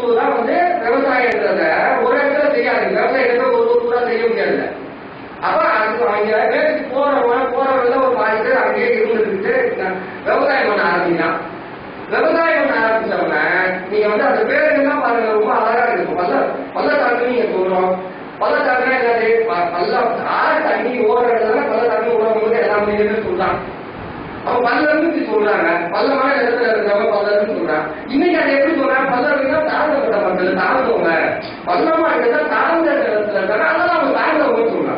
தான் வந்து விவசாயன்றத ஒரு இடத்துல செய்யாது விவசாயத்தை ஒரு ஊர் கூட செய்ய முடியாது அப்ப அது அங்க வேலைக்கு போறவங்க போறவங்க ஒரு பாதி பேர் அங்கேயே இருந்துட்டு விவசாயம் பண்ண ஆரம்பிக்கலாம் விவசாயம் பண்ண ஆரம்பிச்சவங்க நீங்க வந்து அந்த பேருங்கெல்லாம் பாருங்க ரொம்ப அழகா இருக்கும் பல்ல பள்ளத்தாக்கு நீங்க சொல்றோம் பள்ளத்தாக்குனா என்னது ப- பள்ளம் ஆறு தண்ணி ஓடுற இடத்துல பள்ளத்தாக்கு ஓடும் போது எல்லாமே இருந்து சொல்றான் அவன் பல்லன்னு சொல்றாங்க பல்லமான இடத்துல இருக்கிறவங்க பல்லன்னு சொல்றாங்க இன்னைக்கு அதை எப்படி சொல்றாங்க பல்லன்னா தாழ்ந்தப்பட்ட மக்கள் தாழ்ந்தவங்க பல்லமா இருக்கிறதா தாழ்ந்த இடத்துல இருக்காங்க அதெல்லாம் அவங்க தாழ்ந்தவங்க சொல்றாங்க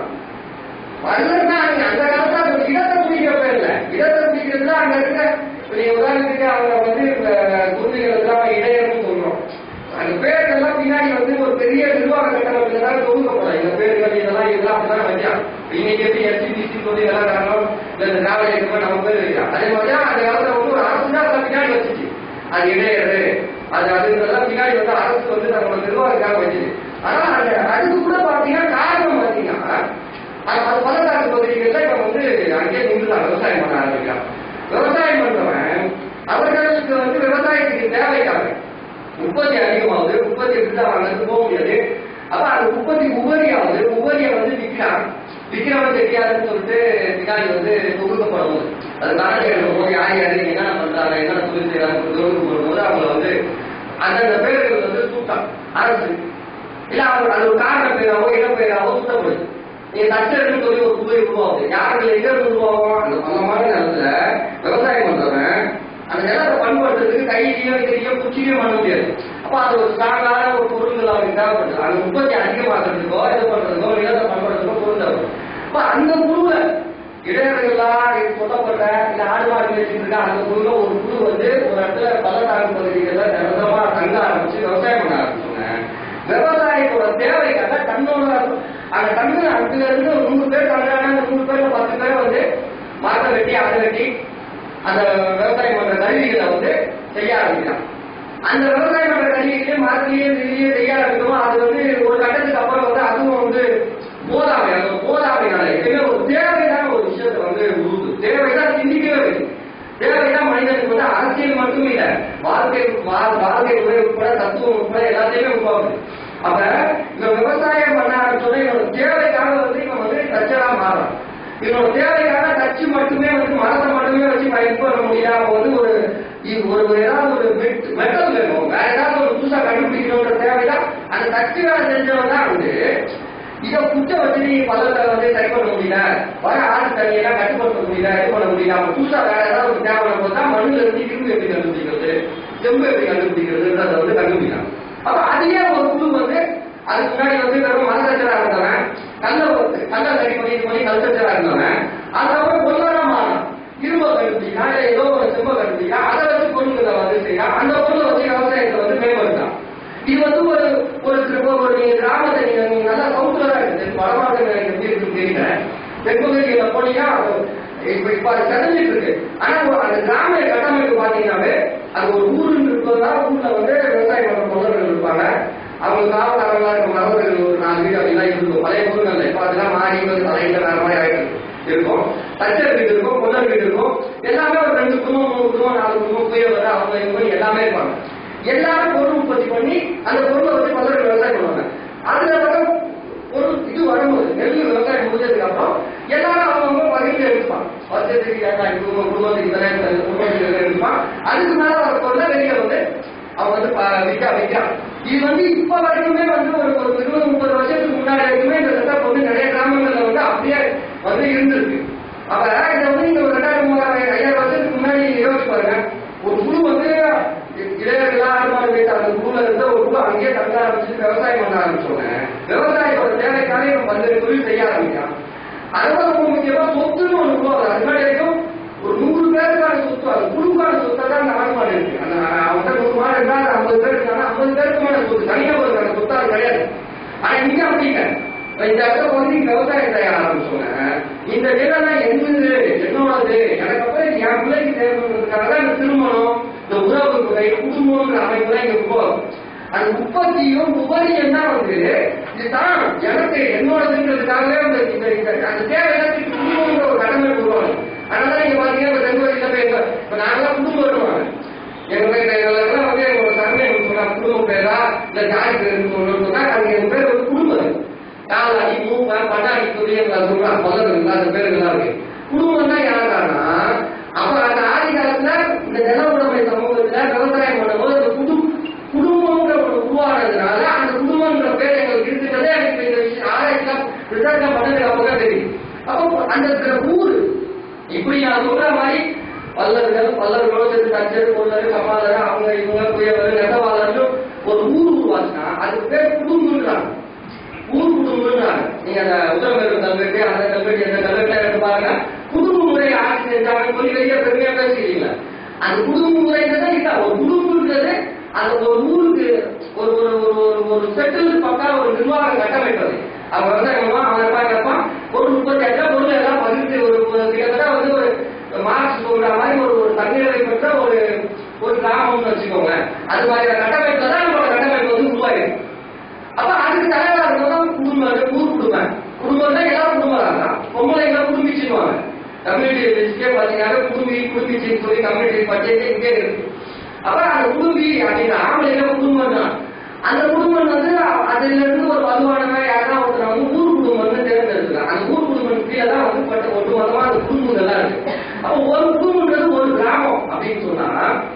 பல்லன்னா நீங்க அந்த காலத்துல அந்த இடத்தை பிடிக்கிறப்ப இல்ல இடத்தை பிடிக்கிறது தான் அங்க இருக்க இப்ப நீங்க உதாரணத்துக்கு அவங்க வந்து குருவிகளுக்கெல்லாம் இடையர்னு சொல்றோம் அந்த பேர்கள்லாம் பின்னாடி வந்து ஒரு பெரிய நிர்வாக கட்டமைப்புல தான் தொகுக்கப்படும் இந்த பேர்கள் இதெல்லாம் இதெல்லாம் அப்படிதான் வைக்கலாம் இன்னைக்கு எப்படி எஸ்டிபிசி சொல்லி இதெல்லாம் காரணம் இந்த திராவிட இயக்கமா நம்ம பேர் வைக்கலாம் அதே மாதிரி தான் அந்த காலத்துல வந்து ஒரு அரசு தான் அதெல்லாம் பின்னாடி வச்சுச்சு அது இடையரு அது அதுன்றதெல்லாம் பின்னாடி வந்து அரசு வந்து நம்மளோட நிர்வாகத்துக்காக வச்சுது ஆனா அந்த அதுக்கு கூட பாத்தீங்கன்னா காரணம் பாத்தீங்கன்னா அது அது பள்ளத்தாக்கு பகுதிகளில் இவன் வந்து அங்கேயே நின்று தான் விவசாயம் பண்ண ஆரம்பிக்கிறான் விவசாயம் பண்றவன் அவர்களுக்கு வந்து விவசாயத்துக்கு தேவைக்காக உற்பத்தி அதிகமாகுது உற்பத்தி எடுத்து அவன் வந்து போக முடியாது அப்ப அந்த உற்பத்தி உபரியாகுது உபரியை வந்து விற்கிறான் விற்கிறவன் தெரியாதுன்னு சொல்லிட்டு பின்னாடி வந்து தொகுக்கப்படும் அது காரணம் எழுதும் போது யார் யாரு என்ன பண்றாங்க என்ன தொழில் செய்யறாங்க தொகுக்கப்படும் போது அவங்க வந்து அந்தந்த பேர்கள் வந்து சூட்டம் அரசு இல்ல அவங்க அது ஒரு காரணம் பேராவோ இடம் பேராவோ சுத்தப்படுது நீங்க தச்சர்னு சொல்லி ஒரு புகை உருவாகுது யாருக்கு எங்க இருந்து உருவாகும் அந்த பள்ளமான நிலத்துல விவசாயம் பண்றவன் அந்த நிலத்தை பண்படுத்துறதுக்கு கையிலையோ கையிலையோ குச்சிலையோ பண்ண முடியாது அப்ப அது ஒரு ஸ்ட்ராங்கான ஒரு பொருள்கள் அவருக்கு தேவைப்படுது அந்த உற்பத்தி அதிகமாக்குறதுக்கோ இது பண்றதுக்கோ நிலத்தை பண்படுறதுக்கோ பொருள் தேவைப்படும் அப்ப அந்த குழுவை இடையர்கள்லாம் சொல்லப்பட்ட இல்ல ஆடு மாடு வச்சுட்டு இருக்க அந்த குழுல ஒரு குழு வந்து ஒரு இடத்துல பள்ளத்தாக்கு பகுதிகளில் நிரந்தரமா தங்க ஆரம்பிச்சு விவசாயம் பண்ண ஆரம்பிச்சோங்க விவசாயத்தோட தேவைக்காக தன்னோட அந்த தண்ணி அங்க இருந்து ஒரு நூறு பேர் தங்குறாங்க அந்த நூறு பேர்ல பத்து பேர் வந்து மரத்தை வெட்டி அதை வெட்டி அந்த விவசாயம் பண்ற கருவிகளை வந்து செய்ய ஆரம்பிக்கிறான் அந்த விவசாயம் பண்ற கருவிகளே மரத்திலேயே இதுலயே செய்ய ஆரம்பிக்கணும் அது வந்து ஒரு கட்டத்துக்கு அப்புறம் வந்து அதுவும் வந்து போதாமை அந்த போதாமைனால எப்பயுமே ஒரு தேவையான ஒரு விஷயத்தை வந்து உருது தேவைதான் சிந்திக்கவே இல்லை தேவைதான் மனிதனுக்கு வந்து அரசியல் மட்டும் இல்ல வாழ்க்கை வா- வாழ்க்கை முறை உட்பட தத்துவம் உட்பட எல்லாத்தையுமே உருவாகுது அப்ப இவன் விவசாயம் பண்ண ஆரம்பிச்சோட இவனோட தேவைக்காக வந்து இவன் வந்து தச்சரா மாறான் இவனோட தேவைக்காக தச்சு மட்டுமே வந்து மரத்தை மட்டுமே வச்சு பயன் பண்ண முடியாம வந்து ஒரு இ- ஒரு ஒரு ஏதாவது ஒரு மெட்டல் வேணும் வேற ஏதாவது ஒரு புதுசா கண்டுபிடிக்கணுன்ற தேவைதான் அந்த தச்சு வேலை செஞ்சவன் தான் வந்து இதை குச்ச வச்சு நீ பதத்தை வந்து சரி பண்ண முடியல வர ஆறு தண்ணியெல்லாம் கட்டுப்படுத்த முடியல இது பண்ண முடியல அவன் புதுசா வேற ஏதாவது ஒரு தேவை போது தான் மண்ணுல இருந்து இரும்பு எப்படி கண்டுபிடிக்கிறது செம்பு எப்படி கண்டுபிடிக்கிறதுன்றத வந்து கண்டுபிடிக்கலாம் அப்ப அதுலயே ஒரு குழு வந்து அதுக்கு முன்னாடி வந்து வெறும் மரத்தச்சரா இருந்தவன் கல்ல கல்ல சரி பண்ணி இது பண்ணி கல்தச்சரா இருந்தவன் அதுக்கப்புறம் பொருளாதார மாறும் இரும்பை கண்டுபிடிக்கலாம் இல்ல ஏதோ ஒரு செம்பை கண்டுபிடிக்கலாம் அதை வச்சு பொருள்களை வந்து செய்யலாம் அந்த பொருளை வச்சு விவசாயத்தை வந்து மேம்படுத்தலாம் இது வந்து ஒரு ஒரு கிர- ஒரு நீங்க கிராமத்தை நீங்க நீங்க நல்லா சவுத்துல தான் இருக்கு வடமாநில எப்படி இருக்குன்னு தெரியல தென்பகுதியில போனீங்கன்னா இப்ப இப்ப அது செதஞ்சிட்டு இருக்கு ஆனா ஒரு அந்த கிராம கட்டமைப்பு பாத்தீங்கன்னாவே அது ஒரு ஊருன்னு இருப்பதா ஊர்ல வந்து விவசாயம் பண்ற தொழில்கள் இருப்பாங்க அவங்க காவலாளர்களா இருக்க மரபர்கள் ஒரு நாலு வீடு அப்படிலாம் இருக்கும் பழைய ஊர்கள் இப்ப அதெல்லாம் மாறி வந்து தலையில வேற மாதிரி ஆயிட்டு இருக்கும் தச்சர் வீடு இருக்கும் கொள்ளர் வீடு இருக்கும் எல்லாமே ஒரு ரெண்டு குடும்பம் மூணு குடும்பம் நாலு குடும்பம் புயல் அவங்க இவங்க எல்லாமே இருப்பாங்க எல்லாரும் பொருள் உற்பத்தி பண்ணி அந்த பொருளை வச்சு பல்லர்கள் விவசாயம் பண்ணுவாங்க அதுல வர பொருள் இது வரும்போது நெல் விவசாயம் முடிஞ்சதுக்கு அப்புறம் எல்லாரும் அவங்கவுங்க பகிர்ந்து எடுப்பான் வருஷத்துக்கு ஏழாயிரம் குடும்பம் குடும்பத்துக்கு இதெல்லாம் குடும்பத்துக்கு இதெல்லாம் எடுப்பான் அதுக்கு மேல வர பொருளை வெளியே வந்து அவன் வந்து ப- விற்கா விற்கிறான் இது வந்து இப்ப வரைக்குமே வந்து ஒரு ஒரு இருபது முப்பது வருஷத்துக்கு முன்னாடி வரைக்குமே இந்த செட்டப் வந்து நிறைய கிராமங்கள்ல வந்து அப்படியே வந்து இருந்திருக்கு அப்ப இதை வந்து நீங்க ஒரு ரெண்டாயிரம் மூவாயிரம் ஐயாயிரம் வருஷத்துக்கு முன்னாடி யோசிச்சு பாருங்க ஒரு குழு வந்து இளைஞர்களா ஆடுமாடு வைத்த அந்த குழுல இருந்த ஒரு குழு அங்கேயே தங்க ஆரம்பிச்சு விவசாயம் பண்ண ஆரம்பிச்சோங்க விவசாயத்தோட தேவைக்காக இவன் பல்வேறு தொழில் செய்ய ஆரம்பிக்கான் அதுதான் ரொம்ப முக்கியமா சொத்துன்னு ஒண்ணு உருவாகுது அது முன்னாடி வரைக்கும் ஒரு நூறு பேருக்கான சொத்து அது குழுக்கான சொத்தை தான் அந்த ஆடு மாடு இருக்கு அந்த அவன்கிட்ட நூறு மாடு இருந்தா அது ஐம்பது பேர் இருந்தாலும் ஐம்பது பேருக்குமான சொத்து தனியா ஒரு சொத்தா அது கிடையாது ஆனா இங்க அப்படி இல்லை இப்ப இந்த இடத்துல வந்து இங்க விவசாயம் செய்ய ஆரம்பிச்சோங்க இந்த நிலம் என்னது என்னோடது எனக்கு அப்புறம் இது என் பிள்ளைக்கு தேவைப்படுறதுக்காக தான் இந்த திருமணம் இந்த உறவு முறை குடும்பம்ங்கிற அமைப்பு தான் இங்க உருவாகும் அந்த உற்பத்தியும் உபரியும் தான் வந்து இதுதான் எனக்கு என்னோடதுன்றதுக்காகவே அந்த இந்த இந்த- அந்த தேவையில்லாத குடும்பங்கிற ஒரு கடமை உருவாகும் அதனால நீங்க பாத்தீங்கன்னா இப்ப தென்கோடியில போய் எங்க இப்ப நாங்களாம் குடும்பம் வருவாங்க எங்க எல்லாம் வந்து எங்களோட சர்வே சொன்னா குடும்பம் பேரா இல்ல ஜாதி பேர் சொல்லணும்னு சொன்னா அது என் பேர் வந்து குடும்பம் காலாடி மூப்ப பண்ணாடி சொல்லி சொல்றாங்க பல்லவர்கள் அந்த பேருங்கெல்லாம் இருக்கு குடும்பம்னா யாருக்கானா அப்ப அந்த ஆதி காலத்துல இந்த நில உடைமை சமூகத்துல விவசாயம் பண்ணும்போது அந்த குடும் குடும்பம்ன்ற ஒரு உருவானதுனால அந்த குடும்பம்ன்ற பேர் எங்களுக்கு இருக்கிறதே எனக்கு இந்த விஷயம் ஆராய்ச்சிலாம் ரிசர்ச்லாம் பண்ணதுக்கு அப்பதான் தெரியும் அப்போ அந்த இருக்கிற ஊர் இப்படி நான் சொல்ற மாதிரி பல்லர்கள் பல்லர்களோட சேர்ந்து தச்சர் கொல்லர் கபாலர் அவங்க இவங்க புயவர் நெசவாளர்கள் ஒரு ஊர் உருவாச்சுன்னா அதுக்கு பேர் குடும்பம்ன்றாங்க ஊர் குடும்பம்ன்றாங்க நீங்க அந்த உத்தரமேற்கு கல்வெட்டு அந்த கல்வெட்டு எந்த கல்வெட்டுல எடுத்து பாருங்க குடும்ப முறை ஆட்சி செஞ்சாங்க சொல்லி வெளியே பெருமையா பேசுறீங்க அந்த குடும்ப முறைன்றது இல்ல ஒரு குடும்பம்ன்றது அந்த ஒரு ஊருக்கு ஒரு ஒரு ஒரு ஒரு ஒரு செட்டில் பக்கா ஒரு நிர்வாகம் கட்டமைப்பது அவங்க வந்து என்னமா அவன் இருப்பான் இருப்பான் ஒரு முப்பத்தி அஞ்சா பொருள் எல்லாம் பகிர்ந்து ஒரு ஒரு கிட்டத்தட்ட வந்து ஒரு மார்க்ஸ் சொல்ற மாதிரி ஒரு ஒரு தன்னிலை பெற்ற ஒரு ஒரு கிராமம்னு வச்சுக்கோங்க அது மாதிரியான கட்டமைப்புல தான் நம்மளோட கட்டமைப்பு வந்து உருவாயிருக்கு அப்ப அதுக்கு தலைவரா இருக்கதான் குடும்பம் ஊர் குடும்பம் குடும்பம் தான் எல்லாரும் குடும்பம் தான் பொம்பளைங்க குடும்பிச்சுவாங்க கம்யூனிட்டி லிஸ்டே பாத்தீங்கன்னா குடும்பி குடும்பிச்சின்னு சொல்லி கம்யூனிட்டி பட்ஜெட் இங்கே இருக்கு அப்ப அந்த குடும்பி அப்படின்னா ஆம்பளைங்க குடும்பம் தான் அந்த குடும்பம் வந்து அதுல இருந்து ஒரு வலுவானவன் யாரா ஒருத்தர் வந்து ஊர் குடும்பம்னு தேர்ந்தெடுக்கலாம் அந்த ஊர் குடும்பம் கீழே தான் வந்து பட்ட ஒட்டு மொத்தமா அந்த குடும்பங்கள்லாம் இருக்கு அப்போ ஒரு குடும்பம்ன்றது ஒரு கிராமம் அப்படின்னு சொன்னா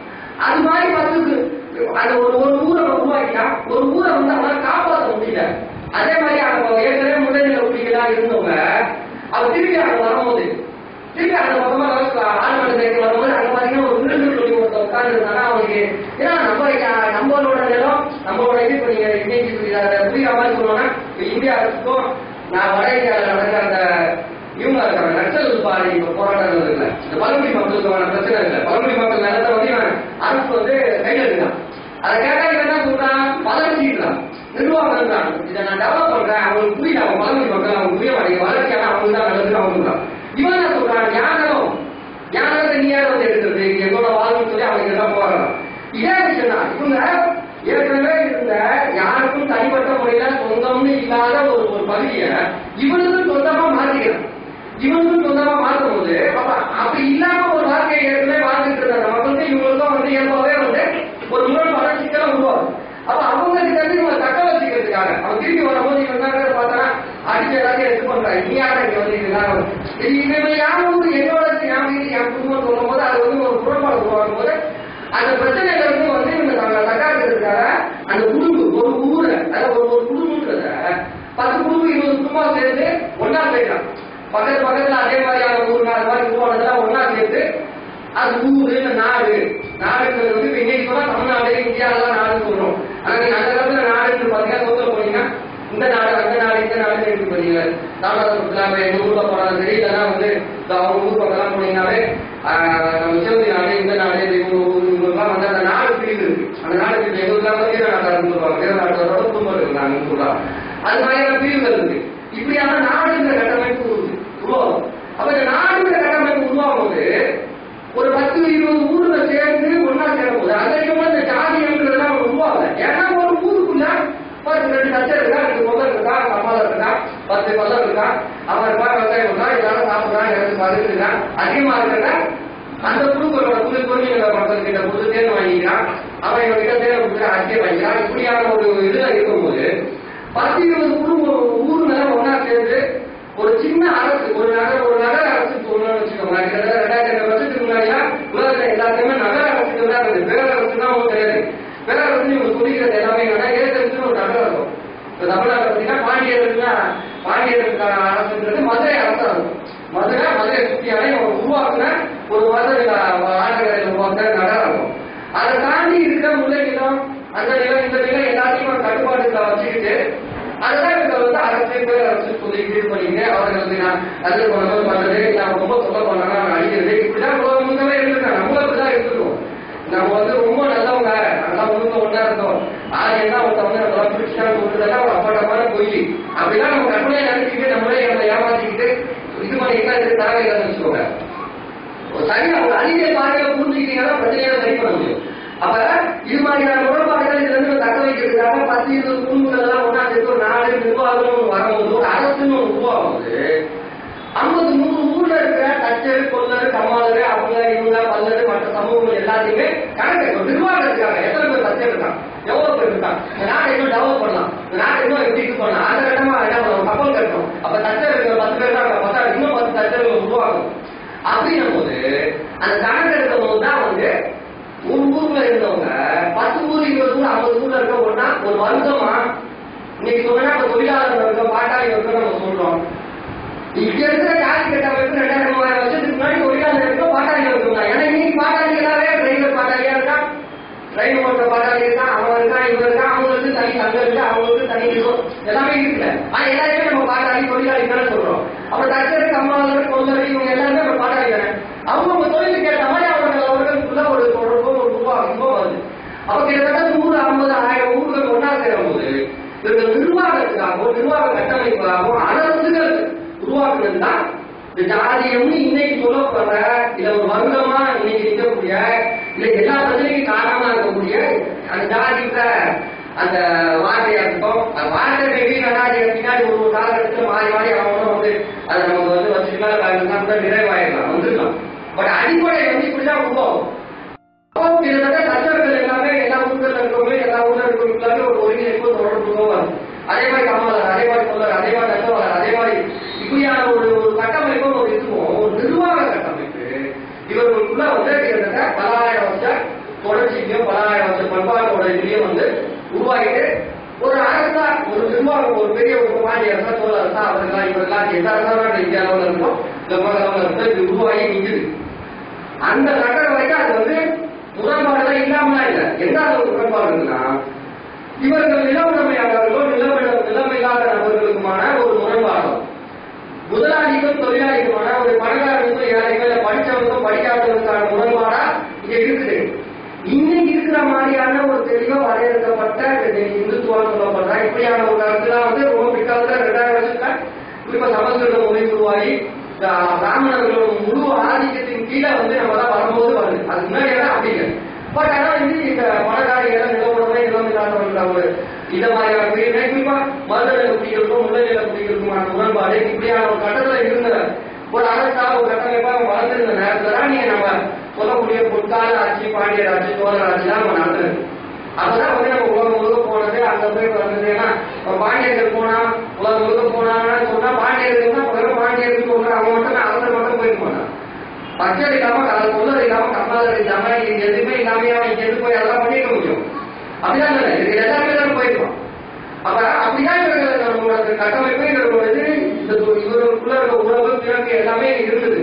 அது மாதிரி பத்துக்கு அந்த ஒரு ஒரு ஊரை உருவாக்கிட்டா ஒரு ஊரை வந்து அவனால காப்பாற்ற முடியல அதே மாதிரி அவங்க ஏற்கனவே முன்னணியில குடிகளா இருந்தவங்க அவ திருப்பி அங்க வரும்போது திருப்பி அந்த பக்கமா ஆழ்மலை சேர்க்கை வரும்போது அங்க பாத்தீங்கன்னா ஒரு விருது சொல்லி ஒருத்தர் உட்கார்ந்து இருந்தாங்க அவங்களுக்கு ஏன்னா நம்ம யா- நம்மளோட நிலம் நம்மளோட இது இப்ப நீங்க இன்னைக்கு புரியுற மாதிரி சொல்லணும்னா இப்ப இந்தியா அரசுக்கும் நான் வட இந்தியாவில் நடக்கிற அந்த இவங்க இருக்காங்க நக்சல் பாடி போராட்டங்கள் இருக்குல்ல இந்த பழங்குடி மக்களுக்கான பிரச்சனை இல்லை பழங்குடி மக்கள் நிலத்தை வந்து இவன் அரசு வந்து கையில் எடுக்கலாம் அதை கேட்டா இவன் என்ன சொல்றான் வளர்ச்சிக்கிறான் நிர்வாகம் இருக்கான் இதை நான் டெவலப் பண்றேன் அவங்களுக்கு புரியல அவங்க பழங்குடி மக்கள் அவங்க புரிய மாட்டேங்க வளர்ச்சியான அவங்க தான் நல்லதுன்னு அவங்க சொல்றான் இவன் என்ன சொல்றான் ஞானம் ஞானத்தை நீ யார் வந்து எடுக்கிறது என்னோட வாழ்வுன்னு சொல்லி அவங்க எல்லாம் போறான் இதே விஷயம் தான் இவங்க ஏற்கனவே இருந்த யாருக்கும் தனிப்பட்ட முறையில சொந்தம்னு இல்லாத ஒரு ஒரு பகுதியை இவனுக்கு சொந்தமா மாத்திக்கிறான் இவனுக்கும் சொந்தமா மாற்றும் போது அப்ப அப்படி இல்லாம ஒரு வாழ்க்கையை ஏற்கனவே வாழ்ந்துட்டு இருந்த அந்த மக்களுக்கு இவங்களுக்கும் வந்து இயல்பாவே வந்து ஒரு முரண்பாட சிக்கலம் உருவாகும் அப்ப அவங்க கிட்ட இருந்து இவங்க தக்க வச்சுக்கிறதுக்காக அவன் திருப்பி வரும்போது இவன் என்ன பார்த்தா அடிச்சு எல்லாத்தையும் எடுத்து பண்றான் நீ யாரும் இங்க வந்து இதெல்லாம் இது இவன் யாரும் வந்து என்னோட என் வீடு என் குடும்பம் சொல்லும் போது அது வந்து ஒரு முரண்பாடு உருவாகும் போது அந்த பிரச்சனையில இருந்து வந்து இவங்க தங்களை தக்காக்கிறதுக்காக அந்த குடும்பம் ஒரு ஊரை அதாவது ஒரு ஒரு குடும்பன்றத பத்து குடும்பம் இருபது குடும்பம் சேர்ந்து ஒன்னா சேர்க்கலாம் பக்கத்து பக்கத்துல அதே மாதிரியான ஊருங்க அது மாதிரி உருவானதெல்லாம் ஒன்னா சேர்த்து அது ஊரு இந்த நாடு நாடுங்கிறது வந்து இப்ப இன்னைக்கு சொன்னா தமிழ்நாடு இந்தியாவெல்லாம் நாடுன்னு சொல்றோம் ஆனா நீங்க அந்த காலத்துல நாடுன்னு பாத்தீங்கன்னா சொல்ல போனீங்கன்னா இந்த நாடு அந்த நாடு இந்த நாடு இருக்கு பாத்தீங்க ராமநாதபுரத்துல எங்க ஊர்ல போனாலும் சரி இல்லைன்னா வந்து இந்த அவங்க ஊர் பக்கம் போனீங்கன்னாவே ஆஹ், நம்ம சிவந்தி நாடு இந்த நாடு இந்த இவங்க ஊர் இவங்கெல்லாம் வந்து அந்த நாடு பிரிவு இருக்கு அந்த நாடு பிரிவு எங்களுக்குலாம் வந்து வீர நாட்டாருன்னு சொல்லுவாங்க வீர நாட்டாரோட குடும்பம் இருக்கிறாங்கன்னு சொல்றாங்க அது மாதிரியான பிரிவுகள் இருக்கு இப்படியான நாடுங்கிற கட்டமைப்பு உருவாகும் உருவாகும் அப்ப இந்த நாடுங்கிற கட்டமைப்பு உருவாகும் போது ஒரு பத்து இருபது ஊர்ல சேர்ந்து ஒன்னா சேரும் போது அதிகமா இந்த ஜாதியங்கிறதுலாம் உருவாகல ஏன்னா ஒரு ஊருக்குள்ள பத்து ரெண்டு லட்சம் இருக்கா ரெண்டு முதல் இருக்கா கம்மால இருக்கா பத்து பல்லம் இருக்கா அவன் இருக்கா விவசாயம் இருக்கா இதெல்லாம் சாப்பிடுறான் எனக்கு பகுதி இருக்கா அதிகமா இருக்கிற அந்த குழுக்களோட புது குழந்தைங்கள மக்கள் கிட்ட புது தேர்வு வாங்கிக்கிறான் அவன் இவன் கிட்ட தேர்வு கொடுக்குற அரிசியை வாங்கிக்கிறான் இப்படியான ஒரு இதுல இருக்கும்போது பத்து இருபது குடும்பம் ஊர் மேல ஒன்னா சேர்ந்து ஒரு சின்ன அரசு ஒரு நகர ஒரு நகர அரசு சொல்லணும்னு வச்சுக்கோங்க கிட்டத்தட்ட ரெண்டாயிரத்தி ஐநூறு வருஷத்துக்கு முன்னாடியா உலகத்துல எல்லாத்தையுமே நகர அரசுகள் தான் இருந்தது பேரரசு தான் ஒன்றும் கிடையாது பேரரசு இவங்க சொல்லிக்கிறது எல்லாமே என்னன்னா ஏற்கனவே ஒரு நகரம் இருக்கும் இப்ப தமிழ்நாடு பார்த்தீங்கன்னா பாண்டியர்கள்னா பாண்டியர்கள் அரசுன்றது மதுரை அரசா இருக்கும் மதுரை மதுரை சுற்றியான இவங்க உருவாக்குன ஒரு மதுரை ஆட்டக்கரையில் உருவாக்குன நகரம் இருக்கும் அதை தாண்டி இருக்கிற முல்லை நிலம் அந்த நிலம் இந்த நிலம் எல்லாத்தையும் ஒரு கட்டுப்பாட்டுல வச்சுக்கிட்டு அதுதான் இவங்க வந்து அரசு பேரரசு சொல்லி இது பண்ணிட்டு அவர்களுக்கு நான் அது பண்ணணும் பண்றது நான் ரொம்ப சொல்ல பண்ணனா அடிக்கிறது இப்படிதான் உலகம் முழுக்கவே இருந்திருக்காங்க நம்மளும் இப்படிதான் இருந்திருக்கோம் நம்ம வந்து ரொம்ப நல்லவங்க நல்லா முழுக்க ஒண்ணா இருந்தோம் ஆறு என்ன ஒருத்தவங்க நம்ம பிடிச்சா சொல்றதெல்லாம் ஒரு அப்பட்டமான பொய் அப்படிலாம் நம்ம கற்பனை நினைச்சுக்கிட்டு நம்மளே நம்ம ஏமாத்திக்கிட்டு இது பண்ணிக்கிட்டா இது தேவையில்லைன்னு வச்சுக்கோங்க ஒரு சரியா ஒரு அறிவியல் பார்வையில புரிஞ்சுக்கிட்டீங்கன்னா பிரச்சனையை சரி பண்ண முடியும் அப்ப இது மாதிரியான முரண்பாடுகள் இதுல இருந்து தக்க வைக்கிறதுக்காக பத்து இருபது குடும்பங்கள் எல்லாம் ஒன்னா சேர்த்து ஒரு நாடு நிர்வாகம் வரும்போது ஒரு அரசுன்னு ஒண்ணு உருவாகும் போது ஐம்பது நூறு ஊர்ல இருக்கிற தச்சர் கொல்லர் கம்மாளர் அவங்க இவங்க பல்லர் மற்ற சமூகங்கள் எல்லாத்தையுமே கணக்கு நிர்வாகத்துக்காக எத்தனை பேர் பேர் இருக்கான் எவ்வளவு பேர் இருக்கான் இந்த நாட்டை இன்னும் டெவலப் பண்ணலாம் இந்த நாட்டை இன்னும் எப்படி இது பண்ணலாம் அந்த கட்டமா என்ன பண்ணணும் கப்பல் கட்டணும் அப்ப தச்சர் இருக்கிற பத்து பேர் தான் பத்தா இன்னும் பத்து தச்சர்கள் உருவாகும் அப்படின்னும் போது அந்த கணக்கு எடுக்கும் போது தான் வந்து ஒரு ஊர்ல இருந்தவங்க பத்து ஊர் இருபது ஊர் ஐம்பது ஊர்ல இருக்கவங்கன்னா ஒரு வருஷமா இன்னைக்கு சொன்னா இப்ப தொழிலாளர் இருக்கோம் பாட்டாளி இருக்கோம் நம்ம சொல்றோம் இங்க இருக்கிற ஜாதி கட்டமைப்பு ரெண்டாயிரம் மூவாயிரம் வருஷத்துக்கு முன்னாடி தொழிலாளர் இருக்கோம் பாட்டாளி இருக்கோம் ஏன்னா இன்னைக்கு பாட்டாளிகளாவே டிரைவர் பாட்டாளியா இருக்கான் டிரைவர் ஓட்டுற பாட்டாளி இருக்கான் அவன் இருக்கான் இவன் இருக்கான் அவங்களுக்கு தனி சங்கம் இருக்கு அவங்களுக்கு தனி இருக்கும் எல்லாமே இருக்குல்ல ஆனா எல்லாருமே நம்ம பாட்டாளி தொழிலாளி தானே சொல்றோம் அப்ப தச்சர் கம்மாளர் கொள்ளரை இவங்க எல்லாருமே நம்ம பாட்டாளி தானே அவங்க அவங்க தொழிலுக்கு ஏற்ற மாதிரி அவர்கள் அவர்களுக்குள்ள ஒரு தொடர்போ ஒரு உருவாக்கமோ வருது அப்ப கிட்டத்தட்ட நூறு ஐம்பது ஆயிரம் ஊர்கள் ஒன்னா சேரும் போது இவர்கள் நிர்வாகத்துக்காகவும் நிர்வாக கட்டமைப்புக்காகவும் அரசுகள் உருவாக்குறது தான் இந்த ஜாதியம்னு இன்னைக்கு சொல்லப்படுற இல்ல ஒரு வர்க்கமா இன்னைக்கு இருக்கக்கூடிய இல்ல எல்லா பிரச்சனைக்கும் காரணமா இருக்கக்கூடிய அந்த ஜாதின்ற அந்த வார்த்தையா இருக்கட்டும் அந்த வார்த்தை மேபி வேணாடி பின்னாடி ஒரு ஒரு காலகட்டத்தில் மாறி மாறி அவங்களும் வந்து அதை நமக்கு வந்து வச்சுக்கலாம் கூட நிறைவாயிடலாம் வந்துடலாம் பட் அடிப்படை வந்து இப்படிதான் உருவாகும் அப்போ கிட்டத்தட்ட தச்சர்கள் எல்லாமே எல்லா ஊர்ல இருக்கவங்க எல்லா ஊர்ல இருக்கவங்க ஒரு ஒருங்கிணைப்பு தொடர்பு வரும் அதே மாதிரி கமலர் அதே மாதிரி சொல்லர் அதே மாதிரி தச்சவலர் அதே மாதிரி இப்படியான ஒரு ஒரு கட்டமைப்பு ஒரு இதுவும் ஒரு நிர்வாக கட்டமைப்பு இவர்களுக்குள்ள வந்து கிட்டத்தட்ட பலாயிரம் வருஷ தொடர்ச்சிக்கும் பலாயிரம் வருஷ பண்பாட்டோட இதுலயும் வந்து உருவாகிட்டு ஒரு அரசா ஒரு நிர்வாகம் ஒரு பெரிய ஒரு பாண்டிய அரசா சோழ அரசா அவர்களா இவர்களா எந்த அரசாங்க இந்தியாவில் இருக்கோ இந்த உலகளவில் இருக்கோ இது உருவாகி நிற்குது அந்த கட்டணம் வரைக்கும் அது வந்து முரண்பாடுலாம் இல்லாமலாம் இல்லை எந்த அளவு முரண்பாடு இருக்குன்னா இவர்கள் நிலவுடைமையாளர்களோ நிலமிட நிலமில்லாத நபர்களுக்குமான ஒரு முரண்பாடும் முதலாளிக்கும் தொழிலாளிக்குமான ஒரு பணக்காரனுக்கும் ஏழைகள் படித்தவங்களுக்கும் படிக்காதவங்களுக்கான முரண்பாடா இங்க இருக்குது இன்னைக்கு இருக்கிற மாதிரியான ஒரு தெளிவா வரையறுக்கப்பட்ட இந்த இந்துத்துவம் சொல்லப்படுற இப்படியான ஒரு கருத்துலாம் வந்து ரொம்ப பிற்காலத்துல ரெண்டாயிரம் வருஷத்துல குறிப்பா சமஸ்கிருத மொழி உருவாகி இந்த பிராமணர்களோட முழு ஆதிக்கத்தின் கீழே வந்து நம்ம தான் வரும்போது வருது அது முன்னாடி எல்லாம் அப்படி இல்லை பட் ஆனா வந்து இந்த பணக்காரிகள் நிலவுடமை நிலம் இல்லாதவர்கள் ஒரு இந்த மாதிரியான பிரிவினை குறிப்பா மருத நில குடிகளுக்கும் முல்லை நில குடிகளுக்குமான முரண்பாடு இப்படியான ஒரு கட்டத்துல இருந்த ஒரு அரசா ஒரு கட்டமைப்பா வளர்ந்திருந்த நேரத்துல தான் நீங்க நம்ம சொல்லக்கூடிய பொற்கால ஆட்சி பாண்டியர் ஆட்சி சோழர் ஆட்சி தான் நம்ம நடந்தது அப்பதான் வந்து நம்ம உலகம் முழுக்க போனது அங்க போய் வந்தது ஏன்னா இப்ப பாண்டியர்கள் போனா உலகம் முழுக்க போனாங்கன்னு சொன்னா பாண்டியர்கள் தான் வெறும் பாண்டியர்கள் சொல்ற அவங்க மட்டும் அரசர் மட்டும் போயிருக்க மாட்டான் பச்சை இல்லாம அது சொல்லர் இல்லாம கம்மாளர் இல்லாம இது எதுவுமே இல்லாம அவன் இங்க இருந்து போய் அதெல்லாம் பண்ணிக்க முடியும் அப்படிதான் இல்லை இது எல்லாமே தான் போயிருக்கோம் அப்ப அப்படிதான் இவர்கள் நம்மளோட கட்டமைப்பு இவர்களோட இது இந்த இவர்களுக்குள்ள இருக்க உணவு பிறகு எல்லாமே இருந்தது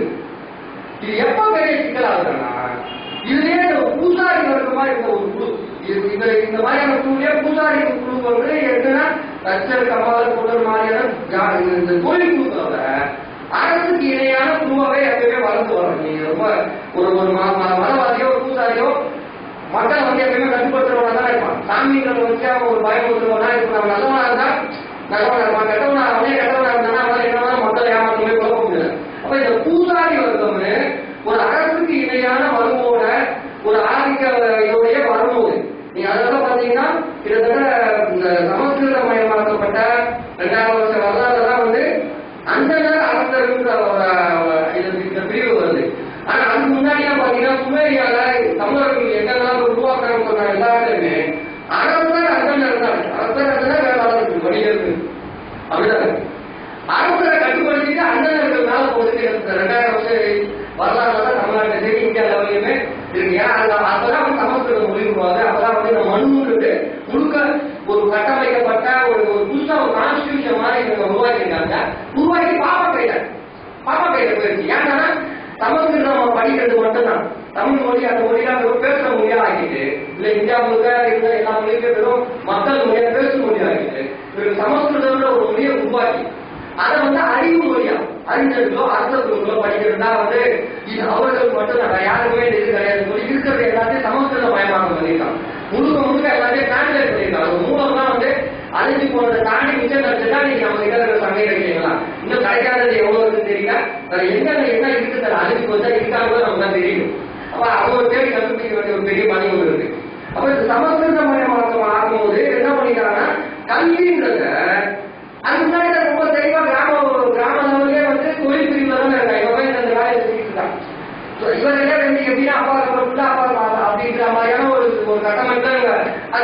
இது எப்ப பெரிய சிக்கல் ஆகுதுன்னா இதுலயே இந்த பூசாரி வர்க்கமா இருந்த ஒரு குழு இது- இந்த இந்த மாதிரியான குழுலயே பூசாரி குழு வந்து என்னன்னா தச்சர் கமால் கொண்டர் மாதிரியான ஜா- இந்த தொழில் குழுக்களோட அரசுக்கு இணையான குழுவாவே எப்பயுமே வளர்ந்து வரும் நீங்க ரொம்ப ஒரு ஒரு ம- ம- மதவாதியோ ஒரு பூசாரியோ மக்கள் வந்து எப்பயுமே கட்டுப்படுத்துறவனா தான் இருப்பான் சாமிகள் வச்சு அவன் ஒரு பயமுறுத்துறவனா இருப்பான் அவன் நல்லவனா இருந்தா நல்லவனா இருப்பான் கெட்டவனா அவனே கெட்டவனா இருந்தானா அவனால என்ன மக்கள் ஏமாற்றமே குழப்ப முடியல அப்ப இந்த பூசாரி வர்க்கம்னு ஒரு அரசுக்கு இணையான வரும்போட ஒரு ஆதிக்க இதோடைய வரும்போது நீங்க அதெல்லாம் பாத்தீங்கன்னா கிட்டத்தட்ட இந்த சமஸ்கிருத மயமாக்கப்பட்ட ரெண்டாயிரம் வருஷ வரலாறுலாம் வந்து அந்த நேரம் அரசர்ன்ற ஒரு இது இந்த பிரிவு வருது ஆனா அதுக்கு முன்னாடிலாம் பாத்தீங்கன்னா சுமேரியால தமிழர்கள் என்னெல்லாம் உருவாக்குறாங்க சொன்ன எல்லாருமே அரசர் அந்தனர் இருந்தாங்க அரசர் அந்தனர் வேற வளர்ந்து வணிகர்கள் அப்படிதான் அரசரை கட்டுப்படுத்திட்டு அந்தனர்கள் மேல போட்டு ரெண்டாயிரம் வருஷம் வரலாறு தான் தமிழ்நாட்டில் சரி இந்தியா லெவலையுமே இருக்கு ஏன்னா அது அப்பதான் வந்து சமஸ்கிருத மொழி உருவாது அப்பதான் வந்து இந்த மண்ணுக்கு முழுக்க ஒரு கட்டமைக்கப்பட்ட ஒரு ஒரு புதுசா ஒரு கான்ஸ்டியூஷன் மாதிரி இவங்க உருவாக்கியிருக்காங்க உருவாக்கி பாப்பா கையில பாப்பா கையில போயிடுச்சு ஏன்னா சமஸ்கிருதம் நம்ம படிக்கிறது மட்டும்தான் தமிழ் மொழி அந்த மொழியா வெறும் பேசுற மொழியா ஆக்கிட்டு இல்ல இந்தியா முழுக்க இருந்த எல்லா மொழியுமே வெறும் மக்கள் மொழியா பேசும் மொழியா ஆக்கிட்டு இவருக்கு சமஸ்கிருதம்ன்ற ஒரு மொழியை உருவாக்கி அதை வந்து அறிவு மொழியா அறிஞர்களோ அரசர்களோ படிக்கிறதா வந்து இது அவர்களுக்கு மட்டும் தான் யாருக்குமே இது கிடையாது சொல்லி இருக்கிறது எல்லாத்தையும் சமஸ்கிருத மயமாக பண்ணியிருக்காங்க முழுக்க முழுக்க எல்லாத்தையும் டிரான்ஸ்லேட் பண்ணியிருக்காங்க அது மூலம் தான் வந்து அழிஞ்சு போனதை தாண்டி மிச்சம் கிடைச்சதா நீங்க நம்ம கிட்ட இருக்கிற சமையல் கிடைக்கலாம் இன்னும் கிடைக்காதது எவ்வளவு இருக்குன்னு தெரியல வேற என்னென்ன என்ன இருக்கு சார் அழிஞ்சு போச்சா இருக்காங்களோ நமக்கு தான் தெரியும் அப்ப அது ஒரு தேடி கண்டுபிடிக்க வேண்டிய ஒரு பெரிய பணி ஒன்று இருக்கு அப்ப இந்த சமஸ்கிருத மயமாக்கம் ஆகும்போது என்ன பண்ணிக்கிறாங்கன்னா கல்வின்றத அதுக்கு முன்னாடி தான் ரொம்ப தெளிவா கிராம கிராம லெவலே வந்து தொழில் பிரிவுல தான் இருக்காங்க இவங்க போய் இந்த வேலையை செஞ்சுட்டு இருக்காங்க So, இவர்களே வந்து எப்படின்னா அப்பா ஃபுல்லா அப்பா அப்படின்ற மாதிரியான ஒரு ஒரு கட்டமைப்பு தான் இவங்க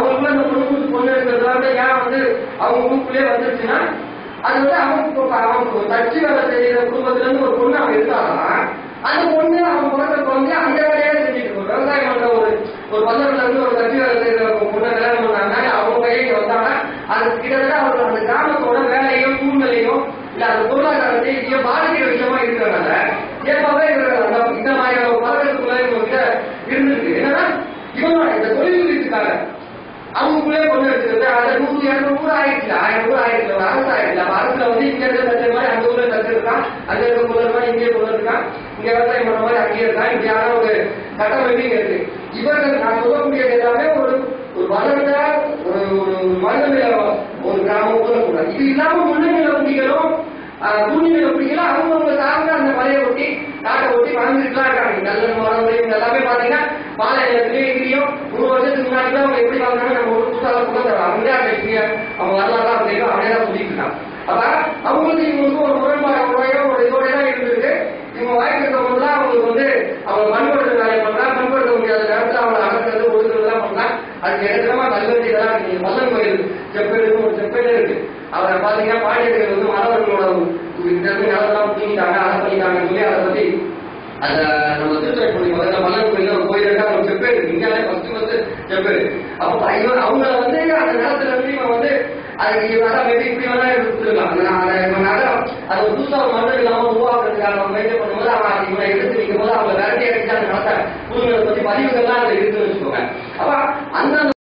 அவங்களுக்குள்ள அந்த பொண்ணு பொண்ணு இருக்கிறதுனால ஏன் வந்து அவங்க குரூப்லயே வந்துருச்சுன்னா அது வந்து அவங்க அவங்க தச்சு வேலை செய்யற குடும்பத்துல இருந்து ஒரு பொண்ணு அவன் இருந்தாலும் அந்த பொண்ணு அவன் பிறந்த குழந்தை அந்த வேலையே செஞ்சுட்டு இருக்கும் விவசாயம் பண்ற ஒரு ஒரு பந்தத்துல இருந்து ஒரு தச்சு வேலை செய்யற ஒரு பொண்ணை கல்யாணம் பண்ணாங்கன்னா அவங்க கைக்கு வந்தாங்கன்னா அது கிட்டத்தட்ட அவர்கள் அந்த கிராமத்தோட வேலையும் சூழ்நிலையும் இல்ல அந்த பொருளாதாரத்தை இங்க பாதிக்கிற விஷயமா இருக்கிறனால ஏற்பாவே அந்த இந்த மாதிரியான ஒரு பதக்கத்துக்குள்ள இவங்க இருந்திருக்கு என்னன்னா இவனோட இந்த தொழில் வீட்டுக்காக அவங்களுக்குள்ளே கொண்டு எடுத்துக்கிறது அதை நூறு இரநூறு கூட ஆயிடுச்சு ஆயிரம் கூட ஆயிடுச்சு ஒரு அரசு ஆயிடுச்சு அப்ப அரசுல வந்து இங்க இருக்க தச்ச மாதிரி அங்க உள்ள தச்சு இருக்கான் அங்க இருக்க கொள்ள மாதிரி இங்கே கொண்டு இருக்கான் இங்க விவசாயம் பண்ற மாதிரி அங்கே இருக்கான் இப்படியான ஒரு கட்டமைப்பு இங்க இருக்கு இவர்கள் நான் சொல்லக்கூடியது எல்லாமே ஒரு ஒரு வளர்ந்த ஒரு ஒரு மனிதநில ஒரு கிராமம் சொல்லக்கூடாது இது இல்லாம முன்னணியில குடிகளும் பூமியில குடிகளும் அவங்கவுங்க சார்ந்த அந்த மலையை ஒட்டி காட்டை ஒட்டி வளர்ந்துட்டுலாம் இருக்காங்க நல்ல மரம் இவங்க எல்லாமே பாத்தீங்கன்னா பாலை நிலத்திலேயே இங்கேயும் நூறு வருஷத்துக்கு முன்னாடி தான் அவங்க எப்படி வாழ்ந்தாங்க நம்ம ஒரு புத்தால கூட தரோம் அவங்களே அந்த இங்க அவங்க வரலாறு அப்படின்னு அவனே தான் சொல்லிட்டு இருக்காங்க அப்ப அவங்களுக்கு இவங்களுக்கு ஒரு முரண்பாடு முறையோ ஒரு இதோட தான் இருந்திருக்கு இவங்க வாய்ப்பு இருக்கவங்கலாம் அவங்களுக்கு வந்து அவங்க பண்படுத்த வேலையை பண்றாங்க பண்படுத்த முடியாத நேரத்தில் அவங்களை அடக்கிறது ஒழுங்குறதுலாம் பண்ணலாம் அதுக்கு இடத்துல கல்வெட்டி இதெல்லாம் இருக்கு மல்லன் கோயில் செப்பேடு ஒரு செப்பேடு இருக்கு அவரை பாத்தீங்கன்னா பாண்டியர்கள் வந்து மலவர்களோட நிலத்தெல்லாம் தூங்கிட்டாங்க அதை பண்ணிட்டாங்கன்னு சொல்லி அதை பத்தி அந்த நம்ம திருத்துறைப்பள்ளி முதல்ல மல்லன் கோயில்ல ஒரு கோயில் இருக்கா அவங்க செப்பேடு இந்தியாவிலே ஃபர்ஸ்ட் ஃபர்ஸ்ட் செப்பேடு அப்போ இவன் அவங்கள வந்து அந்த நிலத்துல இருந்து இவன் வந்து அது இவன் மேபி இப்படி வேணா எடுத்துருக்கலாம் அந்த அதை இவனால அது ஒரு புதுசா ஒரு மனிதன் இல்லாம உருவாக்குறதுக்காக அவன் மெயின்டைன் பண்ணும்போது அவன் இவனை எடுத்து நிற்கும் போது அவங்க விரட்டி அடிச்சு அந்த நிலத்தை புதுங்களை பத்தி பதிவுகள்லாம் அதுல இருக்குன்னு வச்சுக்கோங்க அப்ப அந்த